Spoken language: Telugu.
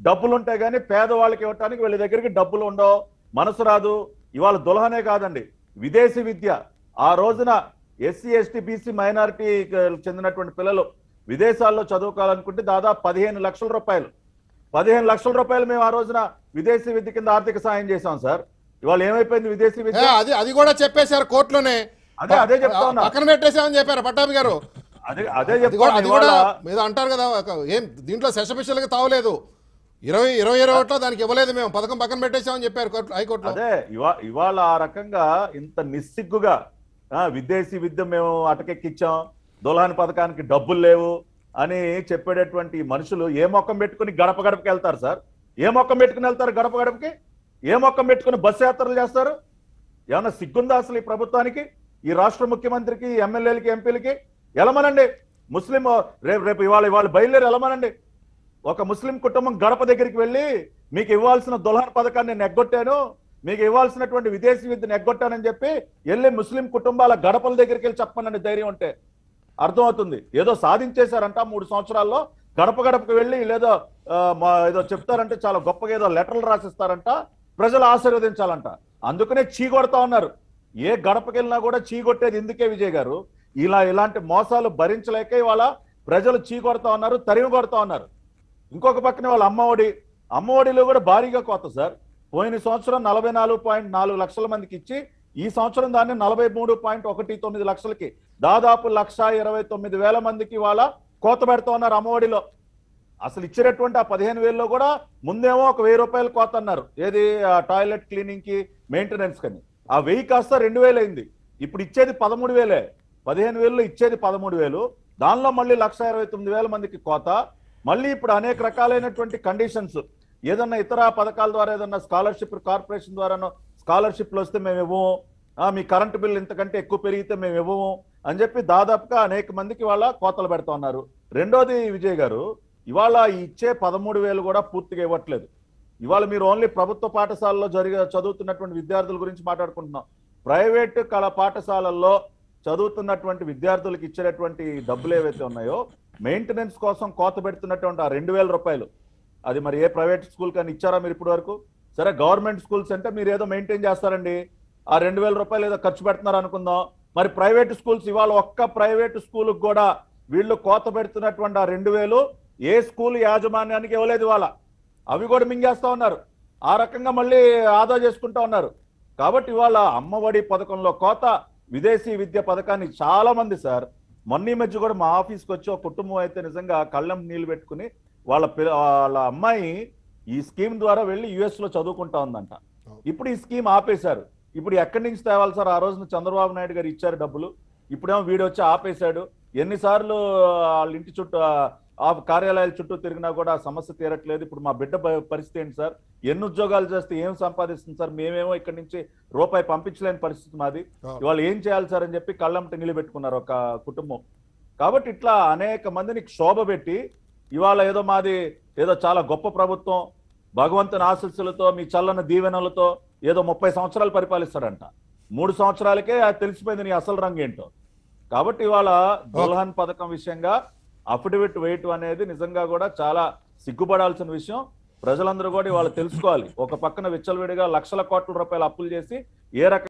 డబ్బులు ఉంటాయి కానీ పేదవాళ్ళకి ఇవ్వటానికి వీళ్ళ దగ్గరికి డబ్బులు ఉండవు మనసు రాదు ఇవాళ దుల్హనే కాదండి విదేశీ విద్య ఆ రోజున ఎస్సీ ఎస్టీ బీసీ మైనారిటీ చెందినటువంటి పిల్లలు విదేశాల్లో చదువుకోవాలనుకుంటే దాదాపు పదిహేను లక్షల రూపాయలు పదిహేను లక్షల రూపాయలు మేము ఆ రోజున విదేశీ విద్య కింద ఆర్థిక సాయం చేశాం సార్ ఇవాళ ఏమైపోయింది విదేశీ ఏ, విద్య అది అది కూడా చెప్పేశారు కోర్టులోనే అదే- అదే చెప్తా ఉన్నా. పక్కన పెట్టేసామని చెప్పారు పట్టాభి గారు అదే అదే అది కూడా చెప్తాను అది కూడా ఇవాళ మీద అంటారు కదా ఒక ఏం దీంట్లో సెషపిషల్గా తావలేదు ఇరవై ఇరవై ఇరవై ఒకటిలో దానికి ఇవ్వలేదు మేము పథకం పక్కన పెట్టేసామని చెప్పారు కోర్టు- హైకోర్టులో అదే ఇవా ఇవాళ ఆ రకంగా ఇంత నిస్సిగ్గుగా ఆ, విదేశీ విద్య మేము అటకెక్కిచ్చాం దులాన్ పథకానికి డబ్బులు లేవు అని చెప్పేటటువంటి ఈ మనుషులు ఏ మొక్కం పెట్టుకుని గడప గడపకి వెళ్తారు సార్ ఏ మొక్కం పెట్టుకుని వెళ్తారు గడప గడపకి ఏ మొక్కం పెట్టుకుని బస్సు యాత్రలు చేస్తారు ఏమన్నా సిగ్గుందా అసలు ఈ ప్రభుత్వానికి ఈ రాష్ట్ర ముఖ్యమంత్రికి ఈ ఎమ్మెల్యేలకి ఎంపీలకి ఎలమనండి ముస్లిం రేపు రేపు ఇవాళ ఇవాళ బయలుదేరి ఎలమనండి ఒక ముస్లిం కుటుంబం గడప దగ్గరికి వెళ్ళి మీకు ఇవ్వాల్సిన దుల్హన్ పథకాన్ని నేను ఎగ్గొట్టాను మీకు ఇవ్వాల్సినటువంటి విదేశీ విద్యను ఎగ్గొట్టానని చెప్పి వెళ్ళి ముస్లిం కుటుంబాల గడపల దగ్గరికి వెళ్ళి చెప్పమనండి ధైర్యం ఉంటే అర్థమవుతుంది ఏదో సాధించేశారంట మూడు సంవత్సరాల్లో గడప గడపకు వెళ్ళి లేదో ఆ, మా ఏదో చెప్తారంటే చాలా గొప్పగా ఏదో లెటర్లు రాసిస్తారంట ప్రజలు ఆశీర్వదించాలంట అందుకనే చీ కొడతా ఉన్నారు ఏ గడపకి వెళ్ళినా కూడా చీ కొట్టేది ఇందుకే విజయ్ గారు ఇలా ఇలాంటి మోసాలు భరించలేక ఇవాళ ప్రజలు చీ కొడతా ఉన్నారు తరిమి కొడతా ఉన్నారు ఇంకొక పక్కన వాళ్ళ అమ్మఒడి అమ్మఒడిలో కూడా భారీగా కోత సార్ పోయిన సంవత్సరం నలభై నాలుగు పాయింట్ నాలుగు లక్షల మందికి ఇచ్చి ఈ సంవత్సరం దాన్ని నలభై మూడు పాయింట్ ఒకటి తొమ్మిది లక్షలకి దాదాపు లక్ష ఇరవై తొమ్మిది వేల మందికి వాళ్ళ కోత పెడతా ఉన్నారు అమ్మఒడిలో అసలు ఇచ్చినటువంటి ఆ పదిహేను వేలలో కూడా ముందేమో ఒక వెయ్యి రూపాయలు కోత అన్నారు ఏది ఆ టాయిలెట్ క్లీనింగ్ కి మెయింటెనెన్స్ కని ఆ వెయ్యి కాస్త రెండు వేలు అయింది ఇప్పుడు ఇచ్చేది పదమూడు వేలే పదిహేను వేలలో ఇచ్చేది పదమూడు వేలు దానిలో మళ్ళీ లక్ష ఇరవై తొమ్మిది వేల మందికి కోత మళ్ళీ ఇప్పుడు అనేక రకాలైనటువంటి కండిషన్స్ ఏదన్నా ఇతర పథకాల ద్వారా ఏదన్నా స్కాలర్షిప్ కార్పొరేషన్ ద్వారానో స్కాలర్షిప్లు వస్తే మేము ఇవ్వము ఆ, మీ కరెంటు బిల్ ఇంతకంటే ఎక్కువ పెరిగితే మేము ఇవ్వము అని చెప్పి దాదాపుగా అనేక మందికి వాళ్ళ కోతలు పెడతా ఉన్నారు రెండోది విజయ్ గారు ఇవాళ ఈ ఇచ్చే పదమూడు వేలు కూడా పూర్తిగా ఇవ్వట్లేదు ఇవాళ మీరు ఓన్లీ ప్రభుత్వ పాఠశాలలో జరిగే చదువుతున్నటువంటి విద్యార్థుల గురించి మాట్లాడుకుంటున్నాం ప్రైవేట్ కళ పాఠశాలల్లో చదువుతున్నటువంటి విద్యార్థులకు ఇచ్చేటటువంటి డబ్బులు ఏవైతే ఉన్నాయో మెయింటెనెన్స్ కోసం కోత పెడుతున్నటువంటి ఆ రెండు వేల రూపాయలు అది మరి ఏ ప్రైవేట్ స్కూల్ కానీ ఇచ్చారా మీరు ఇప్పటి వరకు సరే గవర్నమెంట్ స్కూల్స్ అంటే మీరు ఏదో మెయింటైన్ చేస్తారండి ఆ రెండు వేల రూపాయలు ఏదో ఖర్చు పెడుతున్నారు అనుకుందాం మరి ప్రైవేట్ స్కూల్స్ ఇవాళ ఒక్క ప్రైవేట్ స్కూల్కి కూడా వీళ్ళు కోత పెడుతున్నటువంటి ఆ రెండు వేలు ఏ స్కూల్ యాజమాన్యానికి ఇవ్వలేదు ఇవాళ అవి కూడా మింగేస్తా ఉన్నారు ఆ రకంగా మళ్ళీ ఆదా చేసుకుంటా ఉన్నారు కాబట్టి ఇవాళ అమ్మఒడి పథకంలో కోత విదేశీ విద్య పథకాన్ని చాలా మంది సార్ మొన్న ఈ మధ్య కూడా మా ఆఫీస్కి వచ్చి ఒక కుటుంబం అయితే నిజంగా కళ్ళం నీళ్లు పెట్టుకుని వాళ్ళ పిల్ల వాళ్ళ అమ్మాయి ఈ స్కీమ్ ద్వారా వెళ్ళి యుఎస్ లో చదువుకుంటా ఉందంట ఇప్పుడు ఈ స్కీమ్ ఆపేశారు ఇప్పుడు ఎక్కడి నుంచి తేవాలి సార్ ఆ రోజున చంద్రబాబు నాయుడు గారు ఇచ్చారు డబ్బులు ఇప్పుడేమో వీడు వచ్చి ఆపేశాడు ఎన్నిసార్లు వాళ్ళ ఇంటి చుట్టూ ఆ కార్యాలయాల చుట్టూ తిరిగినా కూడా ఆ సమస్య తీరట్లేదు ఇప్పుడు మా బిడ్డ ప- పరిస్థితి ఏంటి సార్ ఎన్ని ఉద్యోగాలు చేస్తే ఏం సంపాదిస్తుంది సార్ మేమేమో ఇక్కడి నుంచి రూపాయి పంపించలేని పరిస్థితి మాది ఇవాళ ఏం చేయాలి సార్ అని చెప్పి కళ్ళంట నిలబెట్టుకున్నారు ఒక కుటుంబం కాబట్టి ఇట్లా అనేక మందిని క్షోభ పెట్టి ఇవాళ ఏదో మాది ఏదో చాలా గొప్ప ప్రభుత్వం భగవంతుని ఆశీస్సులతో మీ చల్లని దీవెనలతో ఏదో ముప్పై సంవత్సరాలు పరిపాలిస్తాడంట మూడు సంవత్సరాలకే అది తెలిసిపోయింది నీ అసలు రంగు ఏంటో కాబట్టి ఇవాళ దుల్హన్ పథకం విషయంగా అఫిడవిట్ వేయటం అనేది నిజంగా కూడా చాలా సిగ్గుపడాల్సిన విషయం ప్రజలందరూ కూడా ఇవాళ తెలుసుకోవాలి ఒక పక్కన విచ్చలవిడిగా లక్షల కోట్ల రూపాయలు అప్పులు చేసి ఏ రకంగా